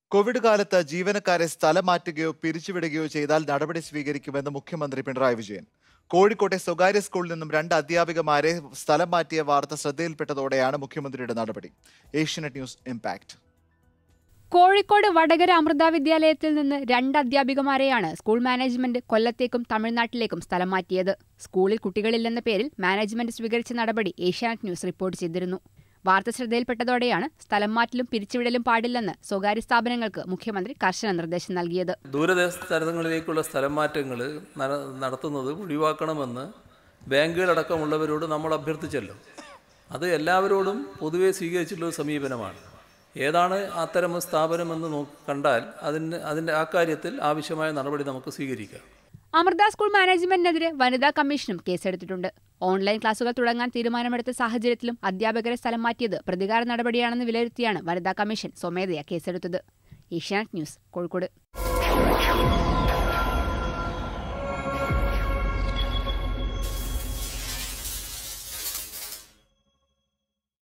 Covid കാലത്ത് ജീവനക്കാരെ സ്ഥലം മാറ്റുകയോ പിരിച്ചുവിടുകയോ ചെയ്താൽ നടപടി സ്വീകരിക്കുമെന്ന് മുഖ്യമന്ത്രി പിണറായി വിജയൻ കോഴിക്കോട്ടെ സ്വകാര്യ സ്കൂളിൽ നിന്നും രണ്ട് അധ്യാപികമാരെ സ്ഥലം മാറ്റിയ വാർത്ത ശ്രദ്ധയിൽപ്പെട്ടതോടെയാണ് മുഖ്യമന്ത്രിയുടെ നടപടി ഏഷ്യനെറ്റ് ന്യൂസ് ഇമ്പാക്ട് കോഴിക്കോട് വടകര അമൃത വിദ്യാലയത്തിൽ നിന്ന് രണ്ട് അധ്യാപികമാരെയാണ് സ്കൂൾ മാനേജ്മെന്റ് കൊല്ലത്തേക്കും തമിഴ്നാട്ടിലേക്കും സ്ഥലം മാറ്റിയത് സ്കൂളിൽ കുട്ടികളില്ലെന്ന പേരിൽ മാനേജ്മെന്റ് സ്വീകരിച്ച നടപടി ഏഷ്യാനെറ്റ് ന്യൂസ് റിപ്പോർട്ട് ചെയ്തിരുന്നു വാർത്ത ശ്രദ്ധയിൽപ്പെട്ടതോടെയാണ് സ്ഥലം മാറ്റലും പിരിച്ചുവിടലും പാടില്ലെന്ന് സ്വകാര്യ സ്ഥാപനങ്ങൾക്ക് മുഖ്യമന്ത്രി കർശന നിർദ്ദേശം നൽകിയത് ദൂരദേശ സ്ഥലങ്ങളിലേക്കുള്ള സ്ഥലം മാറ്റങ്ങൾ നടത്തുന്നത് ഒഴിവാക്കണമെന്ന് ബാങ്കുകളടക്കമുള്ളവരോട് നമ്മൾ അഭ്യർത്ഥിച്ചല്ലോ അത് എല്ലാവരോടും പൊതുവെ സ്വീകരിച്ചിട്ടുള്ള സമീപനമാണ് ഏതാണ് അത്തരം സ്ഥാപനമെന്ന് നോ കണ്ടാൽ അതിന് അതിൻ്റെ ആ കാര്യത്തിൽ ആവശ്യമായ നടപടി നമുക്ക് സ്വീകരിക്കാം അമൃത സ്കൂൾ മാനേജ്മെന്റിനെതിരെ വനിതാ കമ്മീഷനും കേസെടുത്തിട്ടുണ്ട് ഓൺലൈൻ ക്ലാസുകൾ തുടങ്ങാൻ തീരുമാനമെടുത്ത സാഹചര്യത്തിലും അധ്യാപകരെ സ്ഥലം മാറ്റിയത് പ്രതികാര നടപടിയാണെന്ന് വിലയിരുത്തിയാണ് വനിതാ കമ്മീഷൻ സ്വമേധയാ കേസെടുത്തത് ഏഷ്യാനെറ്റ് ന്യൂസ് കോഴിക്കോട്